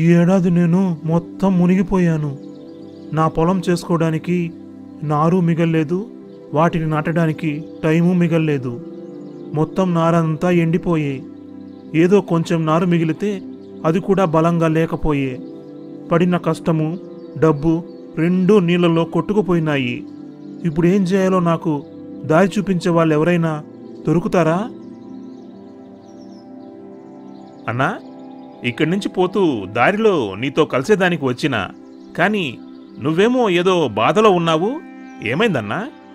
ఈ ఏడాది నేను మొత్తం మునిగిపోయాను నా పొలం చేసుకోవడానికి నారు మిగల్లేదు వాటిని నాటడానికి టైము మిగల్లేదు మొత్తం నారంతా ఎండిపోయే ఏదో కొంచెం నారు మిగిలితే అది కూడా బలంగా లేకపోయే పడిన కష్టము డబ్బు రెండూ నీళ్ళలో కొట్టుకుపోయినాయి ఇప్పుడు ఏం చేయాలో నాకు దారి చూపించే వాళ్ళు ఎవరైనా దొరుకుతారా అన్నా ఇక్కడి నుంచి పోతూ దారిలో నీతో కలిసేదానికి వచ్చినా కానీ నువ్వేమో ఏదో బాధలో ఉన్నావు ఏమైందన్నా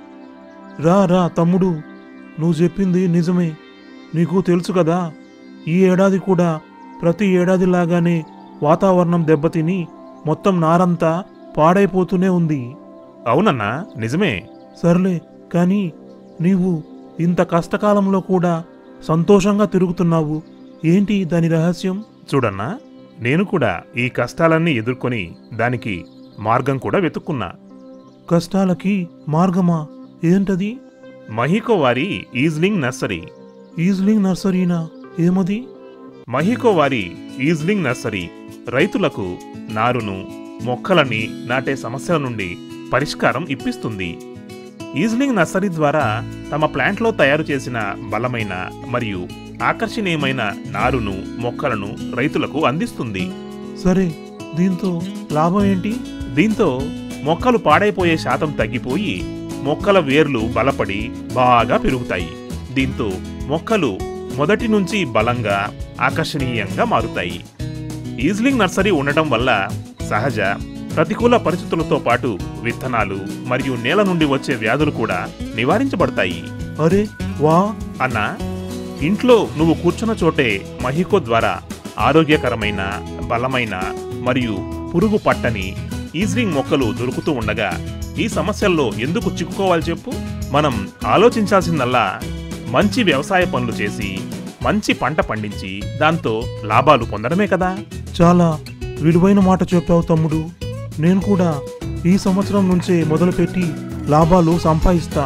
రా రా తమ్ముడు నువ్వు చెప్పింది నిజమే నీకు తెలుసు కదా ఈ ఏడాది కూడా ప్రతి ఏడాది లాగానే వాతావరణం దెబ్బతిని మొత్తం నారంతా పాడైపోతూనే ఉంది అవునన్నా నిజమే సర్లే కానీ నీవు ఇంత కష్టకాలంలో కూడా సంతోషంగా తిరుగుతున్నావు ఏంటి దాని రహస్యం చూడన్నా నేను కూడా ఈ కష్టాలన్నీ ఎదుర్కొని దానికి మార్గం కూడా వెతుక్కున్నా కష్టాలకి మార్గమా ఏంటది మహికో వారి ఈజ్లింగ్ నర్సరీ ఈజ్లింగ్ నర్సరీనా ఏమది మహికో వారి ఈజ్లింగ్ నర్సరీ రైతులకు నారును మొక్కలని నాటే సమస్యల నుండి పరిష్కారం ఇప్పిస్తుంది ఈజ్లింగ్ నర్సరీ ద్వారా తమ ప్లాంట్లో తయారు చేసిన బలమైన మరియు ఆకర్షణీయమైన నారును మొక్కలను రైతులకు అందిస్తుంది సరే దీంతో లాభం ఏంటి దీంతో మొక్కలు పాడైపోయే శాతం తగ్గిపోయి మొక్కల వేర్లు బలపడి బాగా పెరుగుతాయి దీంతో మొక్కలు మొదటి నుంచి బలంగా ఆకర్షణీయంగా మారుతాయి ఈజ్లింగ్ నర్సరీ ఉండటం వల్ల సహజ ప్రతికూల పరిస్థితులతో పాటు విత్తనాలు మరియు నేల నుండి వచ్చే వ్యాధులు కూడా నివారించబడతాయి అరే వా అన్నా ఇంట్లో నువ్వు కూర్చున్న చోటే మహికో ద్వారా ఆరోగ్యకరమైన బలమైన మరియు పురుగు పట్టని ఈజ్లింగ్ మొక్కలు దొరుకుతూ ఉండగా ఈ సమస్యల్లో ఎందుకు చిక్కుకోవాలి చెప్పు మనం ఆలోచించాల్సిందల్లా మంచి వ్యవసాయ పనులు చేసి మంచి పంట పండించి దాంతో లాభాలు పొందడమే కదా చాలా విలువైన మాట చెప్పావు తమ్ముడు నేను కూడా ఈ సంవత్సరం నుంచే మొదలుపెట్టి లాభాలు సంపాదిస్తా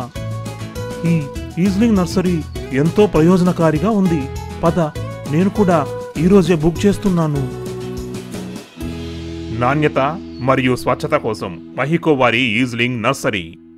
ఈ ఈజ్లింగ్ నర్సరీ ఎంతో ప్రయోజనకారిగా ఉంది పద నేను కూడా ఈరోజే బుక్ చేస్తున్నాను నాణ్యత మరియు స్వచ్ఛత కోసం మహికో వారి ఈజ్లింగ్ నర్సరీ